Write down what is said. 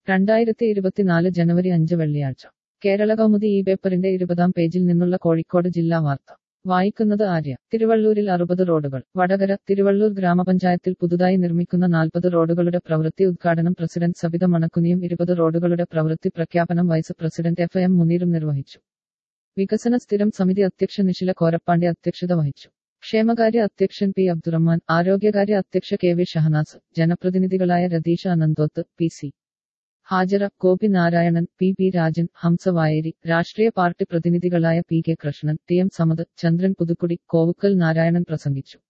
രണ്ടായിരത്തി ഇരുപത്തിനാല് ജനുവരി അഞ്ച് വെള്ളിയാഴ്ച കേരള കൗമുദി ഈ പേപ്പറിന്റെ ഇരുപതാം പേജിൽ നിന്നുള്ള കോഴിക്കോട് ജില്ലാ വാർത്ത വായിക്കുന്നത് ആര്യ തിരുവള്ളൂരിൽ അറുപത് റോഡുകൾ വടകര തിരുവള്ളൂർ ഗ്രാമപഞ്ചായത്തിൽ പുതുതായി നിർമ്മിക്കുന്ന നാൽപ്പത് റോഡുകളുടെ പ്രവൃത്തി ഉദ്ഘാടനം പ്രസിഡന്റ് സബിത മണക്കുനിയും ഇരുപത് റോഡുകളുടെ പ്രവൃത്തി പ്രഖ്യാപനം വൈസ് പ്രസിഡന്റ് എഫ് എം മുനീറും നിർവഹിച്ചു വികസന സ്ഥിരം സമിതി അധ്യക്ഷ നിഷില കോരപ്പാണ്ഡ്യ അധ്യക്ഷത വഹിച്ചു ക്ഷേമകാര്യ അധ്യക്ഷൻ പി അബ്ദുറഹ്മാൻ ആരോഗ്യകാര്യ അധ്യക്ഷ കെ വി ഷഹനാസ് ജനപ്രതിനിധികളായ Ratheesha Ananthoth P C Hajara Gopi Narayanan P P Rajan Hamza Vayeri രാഷ്ട്രീയ പാർട്ടി പ്രതിനിധികളായ P K Krishnan T M Samad Chandran Puthukkudi Kovukkal Narayanan പ്രസംഗിച്ചു